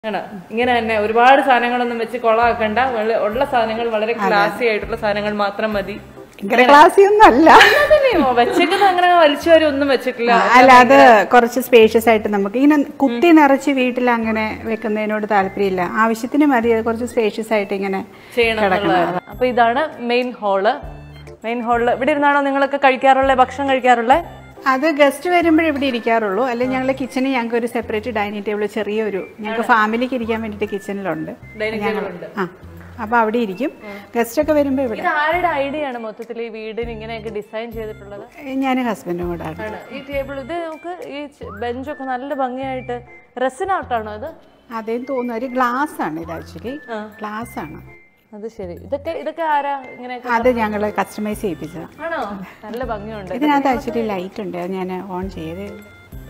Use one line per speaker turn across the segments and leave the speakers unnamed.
ആണ് ഇങ്ങനെ തന്നെ ഒരുപാട് സാധനങ്ങളൊന്നും വെച്ച് കൊളാക്കണ്ട വള- ഉള്ള സാധനങ്ങൾ വളരെ ക്ലാസി ആയിട്ടുള്ള സാധനങ്ങൾ മാത്രം മതി
ഭയങ്കര ക്ലാസ്സി ഒന്നും അല്ല
അതന്നെയോ വെച്ചേക്കുന്ന അങ്ങനെ വലിച്ചു വരെ ഒന്നും വെച്ചിട്ടില്ല
അല്ല അത് കുറച്ച് സ്പേഷ്യസ് ആയിട്ട് നമുക്ക് ഇങ്ങനെ കുത്തി നിറച്ച് വീട്ടിൽ അങ്ങനെ വെക്കുന്നതിനോട് താല്പര്യമില്ല ആവശ്യത്തിന് മതി അത് കുറച്ച് സ്പേഷ്യസ് ആയിട്ട് ഇങ്ങനെ
ചെയ്യണം എന്നുള്ളതാണ് അപ്പൊ ഇതാണ് മെയിൻ ഹാള് മെയിൻ ഹാളില് ഇവിടെ ഇരുന്നാണോ നിങ്ങളൊക്കെ കഴിക്കാറുള്ളത് ഭക്ഷണം കഴിക്കാറുള്ളത്
അത് ഗസ്റ്റ് വരുമ്പോൾ ഇവിടെ ഇരിക്കാറുള്ളൂ അല്ലെങ്കിൽ ഞങ്ങൾ കിച്ചണിൽ ഞങ്ങൾക്ക് ഒരു സെപ്പറേറ്റ് ഡൈനിങ് ടേബിൾ ചെറിയൊരു ഞങ്ങൾക്ക് ഫാമിലിക്ക് ഇരിക്കാൻ വേണ്ടിയിട്ട് കിച്ചണിലുണ്ട്
ഡൈനിങ് ടേബിൾ ഉണ്ട്
ആ അപ്പൊ അവിടെ ഇരിക്കും ഗസ്റ്റ് ഒക്കെ വരുമ്പോൾ ഇവിടെ
ഇത് ആരുടെ ഐഡിയ ആണ് മൊത്തത്തിൽ ഈ വീടിന് ഇങ്ങനെയൊക്കെ ഡിസൈൻ ചെയ്തിട്ടുള്ളത്
ഞാൻ ഹസ്ബൻഡും കൂടെ ആണ്
ആണ് ഈ ടേബിൾ ഇത് നമുക്ക് ഈ ബെഞ്ചൊക്കെ നല്ല ഭംഗിയായിട്ട് റെസിൻ ആർട്ടാണോ ഇത്
അതേം തോന്നുന്നു ഒരു ഗ്ലാസ് ആണ് ഇത് ആക്ച്വലി ഗ്ലാസ് ആണ്
അത് ശരി ഇതൊക്കെ ഇതൊക്കെ ആരാ ഇങ്ങനെയൊക്കെ
അത് ഞങ്ങൾ കസ്റ്റമൈസ് ചെയ്യിപ്പിച്ചതാണ്
ആണോ നല്ല ഭംഗിയുണ്ട്
ഇതിനകത്ത് ആക്ച്വലി ലൈറ്റ് ഉണ്ട് അത് ഞാൻ ഓൺ ചെയ്തേ ഉള്ളൂ.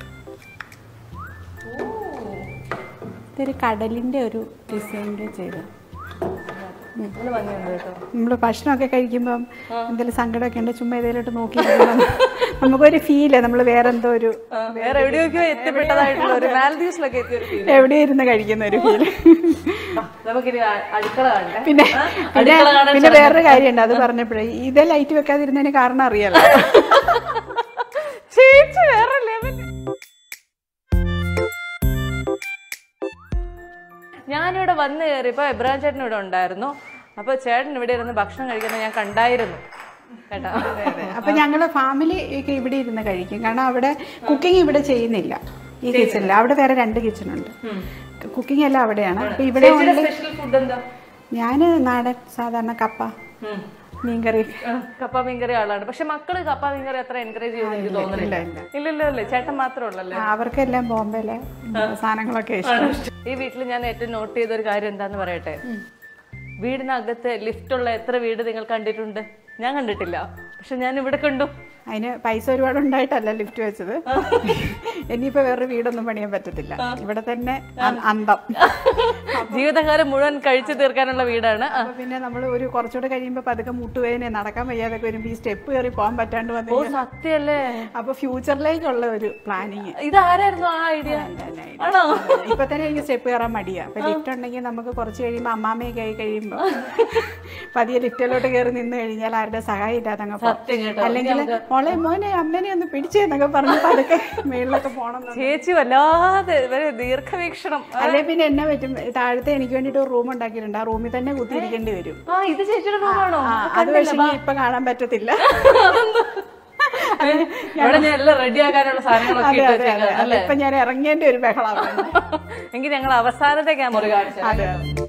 ഇതൊരു കടലിന്റെ ഒരു ഡിസൈനിൽ ചെയ്ത
നല്ല ഭംഗിയുണ്ട് കേട്ടോ
നമ്മൾ ഭക്ഷണമൊക്കെ കഴിക്കുമ്പം എന്തെങ്കിലും സങ്കടമൊക്കെ ഉണ്ട് ചുമ്മാ ഏതെങ്കിലും നോക്കി ഇരിക്കുമ്പം നമുക്കൊരു ഫീല് നമ്മൾ വേറെ എന്തോ ഒരു
ആ, വേറെ എവിടെയൊക്കെയോ എത്തിപ്പെട്ടതായിട്ടുള്ള ഒരു മാലദ്വീപ്സിലൊക്കെ എത്തിയ ഒരു ഫീൽ
എവിടെ ഇരുന്ന് കഴിക്കുന്ന ഒരു ഫീല്
നമുക്കിനി അ- അടുക്കള കാണണ്ടേ
പിന്നെ
ആ?
പിന്നെ
അടുക്കള കാണാൻ
പിന്നെ വേറൊരു കാര്യമുണ്ട് അത് പറഞ്ഞപ്പോഴേ ഇതേ ലൈറ്റ് വെക്കാതിരുന്നതിന് കാരണം അറിയാലോ
ചേച്ചി വേറെ ലെവൽ ഞാനിവിടെ വന്ന് കയറിയപ്പോ എബ്രാഹിം ചേട്ടൻ ഇവിടെ ഉണ്ടായിരുന്നു അപ്പൊ ചേട്ടൻ ഇവിടെ ഇരുന്ന് ഭക്ഷണം കഴിക്കുന്നത് ഞാൻ കണ്ടായിരുന്നു കേട്ടോ
അപ്പൊ ഞങ്ങള് ഫാമിലി ഒക്കെ ഇവിടെ ഇരുന്ന് കഴിക്കും കാരണം അവിടെ കുക്കിംഗ് ഇവിടെ ചെയ്യുന്നില്ല ഈ കിച്ചണിൽ അവിടെ വേറെ രണ്ട് കിച്ചൺ ഉണ്ട് കുക്കിംഗ് എല്ലാം അവിടെയാണ് അപ്പൊ ഇവിടെ
ചേച്ചിയുടെ സ്പെഷ്യൽ ഫുഡ് എന്താ
ഞാന് നാടൻ സാധാരണ കപ്പ
ഉം.
മീൻകറി
ആ, കപ്പ മീൻകറി ആളാണ് പക്ഷെ മക്കള് കപ്പ മീൻകറി അത്ര എൻകറേജ് ചെയ്യുമെന്ന് എനിക്ക് തോന്നുന്നില്ല
ഇല്ല.
ഇല്ലല്ലോ അല്ലേ ചേട്ടൻ മാത്രമേ ഉള്ളല്ലേ
ആ, അവർക്കെല്ലാം ബോംബെയിലെ സാധനങ്ങളൊക്കെ ഇഷ്ടം
ഈ വീട്ടിൽ ഞാൻ ഏറ്റവും നോട്ട് ചെയ്ത ഒരു കാര്യം എന്താന്ന് പറയട്ടെ വീടിനകത്ത് ലിഫ്റ്റ് ഉള്ള എത്ര വീട് നിങ്ങൾ കണ്ടിട്ടുണ്ട് ഞാൻ കണ്ടിട്ടില്ല പക്ഷെ ഞാൻ ഇവിടെ കണ്ടു
അതിന് പൈസ ഒരുപാട് ഉണ്ടായിട്ടല്ല ലിഫ്റ്റ് വെച്ചത് ഇനിയിപ്പോ വേറെ വീടൊന്നും പണിയാൻ പറ്റത്തില്ല ഇവിടെ തന്നെ അ- അന്തം
ജീവിതകാലം മുഴുവൻ കഴിച്ചു തീർക്കാനുള്ള വീടാണ് ആ,
അപ്പൊ പിന്നെ നമ്മൾ ഒരു കുറച്ചുകൂടെ കഴിയുമ്പോ പതുക്കെ മുട്ടുവേദന നടക്കാൻ വയ്യാതൊക്കെ വരുമ്പോ ഈ സ്റ്റെപ്പ് കയറി പോകാൻ പറ്റാണ്ട് വന്നു
ഓ സത്യല്ലേ
അപ്പൊ ഫ്യൂച്ചറിലേക്കുള്ള ഒരു പ്ലാനിങ്
ഇതാരായിരുന്നു ആ ഐഡിയ ആണോ
ഇപ്പൊ തന്നെ എനിക്ക് സ്റ്റെപ്പ് കയറാൻ മടിയാ അപ്പൊ ലിഫ്റ്റ് ഉണ്ടെങ്കിൽ നമുക്ക് കുറച്ച് കഴിയുമ്പോ അമ്മാമ്മയൊക്കെ ആയി കഴിയുമ്പോ പതിയെ ലിഫ്റ്റിലോട്ട് കയറി നിന്ന് കഴിഞ്ഞാൽ ആരുടെ സഹായം ഇല്ലാതെ അങ്ങ് പോകും.
സത്യം കേട്ടോ
അല്ലെങ്കിൽ മോളെ മോനെ അമ്മനെ ഒന്ന് പിടിച്ചേന്നൊക്കെ പറഞ്ഞ് പതുക്കെ മേളിലൊക്കെ പോണം
ചേച്ചി വല്ലാതെ ഒരു ദീർഘവീക്ഷണം
അല്ലെ പിന്നെ എന്നെ പറ്റും താഴത്തെ എനിക്ക് വേണ്ടിട്ട് ഒരു റൂം ഉണ്ടാക്കിയിട്ടുണ്ട് ആ റൂമിൽ തന്നെ കുത്തിയിരിക്കേണ്ടി വരും
ആ ഇത് ചേച്ചിയുടെ റൂമാണോ
ആ, അത് പക്ഷേ ഇപ്പൊ കാണാൻ പറ്റത്തില്ല
ഇവിടെ ഞാൻ എല്ലാം റെഡി ആക്കാനുള്ള സാധനങ്ങളൊക്കെ
അതെ
ഇട്ട്
അതെ അതെ
വെച്ചേക്കാം
അതെ ഇപ്പൊ ഞാൻ ഇറങ്ങേണ്ട ഒരു ബഹളമാണ്
എങ്കിൽ ഞങ്ങൾ അവസാനത്തെ ക്യാമറ കാണിച്ചു
അതെ